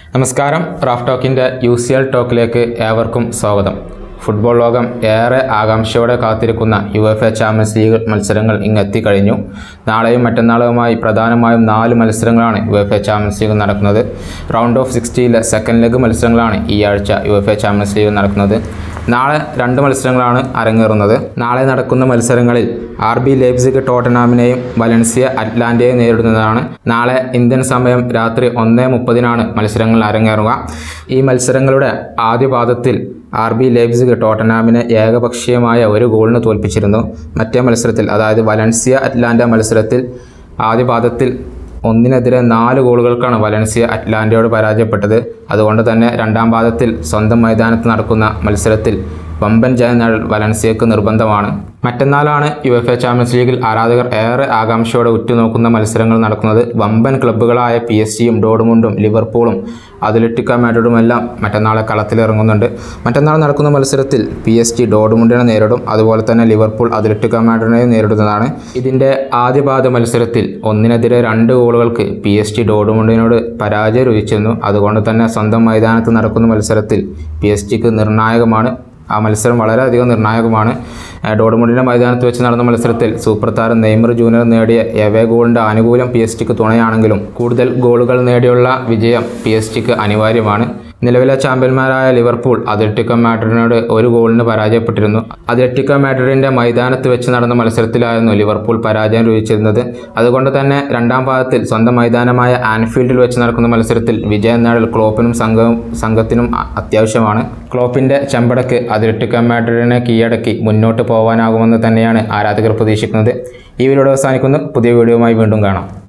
നമസ്കാരം റാഫ് ടോക്കിൻ്റെ U C L ടോക്കിലേക്ക് ഏവർക്കും സ്വാഗതം ഫുട്ബോൾ ലോകം ഏറെ ആകാംക്ഷയോടെ കാത്തിരിക്കുന്ന U F A Champions League മത്സരങ്ങൾ ഇങ്ങെത്തിക്കഴിഞ്ഞു നാളെയും മറ്റന്നാളുമായി പ്രധാനമായും നാല് മത്സരങ്ങളാണ് U F A Champions League നടക്കുന്നത് റൗണ്ട് ഓഫ് സിക്സ്റ്റിയിലെ സെക്കൻഡ് ലെഗ് മത്സരങ്ങളാണ് ഈ ആഴ്ച U F A Champions League നടക്കുന്നത് നാളെ രണ്ട് മത്സരങ്ങളാണ് അരങ്ങേറുന്നത് നാളെ നടക്കുന്ന മത്സരങ്ങളിൽ ആർ ബി ലേപ്സിക് ടോട്ടനാമിനെയും വലൻസിയ അറ്റ്ലാന്റയെയും നേരിടുന്നതാണ് നാളെ ഇന്ത്യൻ സമയം രാത്രി ഒന്നേ മുപ്പതിനാണ് മത്സരങ്ങൾ അരങ്ങേറുക ഈ മത്സരങ്ങളുടെ ആദ്യ പാദത്തിൽ ആർ ബി ലേപ്സിക് ടോട്ടനാമിനെ ഏകപക്ഷീയമായ ഒരു ഗോളിന് തോൽപ്പിച്ചിരുന്നു മറ്റേ മത്സരത്തിൽ അതായത് വലൻസിയ അറ്റ്ലാന്റ മത്സരത്തിൽ ആദ്യ പാദത്തിൽ ഒന്നിനെതിരെ നാല് ഗോളുകൾക്കാണ് വലൻസിയ അറ്റ്ലാന്റയോട് പരാജയപ്പെട്ടത് അതുകൊണ്ട് തന്നെ രണ്ടാം പാദത്തിൽ സ്വന്തം മൈതാനത്ത് നടക്കുന്ന മത്സരത്തിൽ വമ്പൻ ജയം നേടൽ വലൻസിയക്ക് നിർബന്ധമാണ് മറ്റന്നാളാണ് യു എഫ് എ ചാമ്പ്യൻസ് ലീഗിൽ ആരാധകർ ഏറെ ആകാംക്ഷയോടെ ഉറ്റുനോക്കുന്ന മത്സരങ്ങൾ നടക്കുന്നത് വമ്പൻ ക്ലബ്ബുകളായ പി എസ് ജിയും ഡോഡ്മുണ്ടും ലിവർപൂളും അത്ലറ്റിക്ക മാഡ്രിഡുമെല്ലാം മറ്റന്നാളെ കളത്തിലിറങ്ങുന്നുണ്ട് മറ്റന്നാൾ നടക്കുന്ന മത്സരത്തിൽ പി എസ് ജി ഡോഡ്മുണ്ടിനെ നേരിടും അതുപോലെ തന്നെ ലിവർപൂൾ അത്ലറ്റിക്ക മാഡ്രിഡിനെ നേരിടുന്നതാണ് ഇതിൻ്റെ ആദ്യപാദ മത്സരത്തിൽ ഒന്നിനെതിരെ രണ്ട് ഗോളുകൾക്ക് പി എസ് ജി ഡോഡ്മുണ്ടിനോട് പരാജയം രുചിച്ചിരുന്നു അതുകൊണ്ട് തന്നെ സ്വന്തം മൈതാനത്ത് നടക്കുന്ന മത്സരത്തിൽ പി എസ് ജിക്ക് നിർണായകമാണ് ആ മത്സരം വളരെയധികം നിർണായകമാണ് ഏഹ് ഡോർമുണ്ടിൻ്റെ മൈതാനത്ത് വെച്ച് നടന്ന മത്സരത്തിൽ സൂപ്പർ താരം നെയ്മർ ജൂനിയർ നേടിയ എവേ ഗോളിൻ്റെ ആനുകൂല്യം പി എസ് ടിക്ക് തുണയാണെങ്കിലും കൂടുതൽ ഗോളുകൾ നേടിയുള്ള വിജയം പി എസ് ടിക്ക് അനിവാര്യമാണ് നിലവിലെ ചാമ്പ്യന്മാരായ ലിവർപൂൾ അത്ലറ്റിക്കോ മാഡ്രിഡിനോട് ഒരു ഗോളിന് പരാജയപ്പെട്ടിരുന്നു അത്ലറ്റിക്കോ മാഡ്രിഡിൻ്റെ മൈതാനത്ത് വെച്ച് നടന്ന മത്സരത്തിലായിരുന്നു ലിവർപൂൾ പരാജയം രുചിച്ചിരുന്നത് അതുകൊണ്ട് തന്നെ രണ്ടാം പാദത്തിൽ സ്വന്തം മൈതാനമായ ആൻഫീൽഡിൽ വെച്ച് നടക്കുന്ന മത്സരത്തിൽ വിജയം നേടൽ ക്ലോപ്പിനും സംഘവും സംഘത്തിനും അ- അത്യാവശ്യമാണ് ക്ലോപ്പിൻ്റെ ചെമ്പടക്ക് അത്ലറ്റിക്കോ മാഡ്രിഡിനെ കീഴടക്കി മുന്നോട്ട് പോകാനാകുമെന്ന് തന്നെയാണ് ആരാധകർ പ്രതീക്ഷിക്കുന്നത് ഈ വീഡിയോ അവസാനിക്കുന്നു പുതിയ വീഡിയോയുമായി വീണ്ടും കാണാം